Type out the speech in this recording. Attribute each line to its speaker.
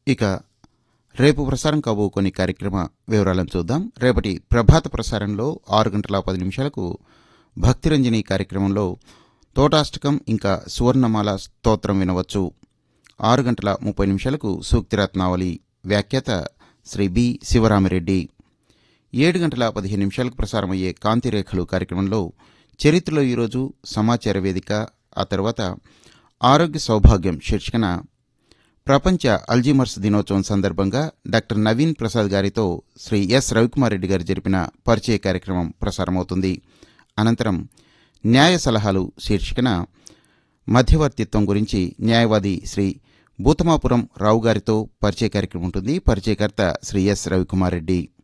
Speaker 1: ఇక రేపు ప్రసారం కాబో కొన్ని కార్యక్రమ వివరాలను చూద్దాం రేపటి ప్రభాత ప్రసారంలో ఆరు గంటల పది నిమిషాలకు భక్తిరంజని కార్యక్రమంలో తోటాష్టకం ఇంకా సువర్ణమాల స్తోత్రం వినవచ్చు ఆరు గంటల ముప్పై నిమిషాలకు సూక్తిరత్నావళి వ్యాఖ్యాత శ్రీ బి శివరామిరెడ్డి ఏడు గంటల పదిహేను నిమిషాలకు ప్రసారమయ్యే కాంతిరేఖలు కార్యక్రమంలో చరిత్రలో ఈరోజు సమాచార వేదిక ఆ తర్వాత ఆరోగ్య సౌభాగ్యం శీర్షికన ప్రపంచ అల్జీమర్స్ దినోత్సవం సందర్భంగా డాక్టర్ నవీన్ ప్రసాద్ గారితో శ్రీ ఎస్ రవికుమార్ రెడ్డి గారు జరిపిన పరిచయ కార్యక్రమం ప్రసారమవుతుంది అనంతరం న్యాయ సలహాలు శీర్షికన మధ్యవర్తిత్వం గురించి న్యాయవాది శ్రీ భూతమాపురం రావు గారితో పరిచయ కార్యక్రమం ఉంటుంది పరిచయకర్త శ్రీ ఎస్ రవికుమార్ రెడ్డి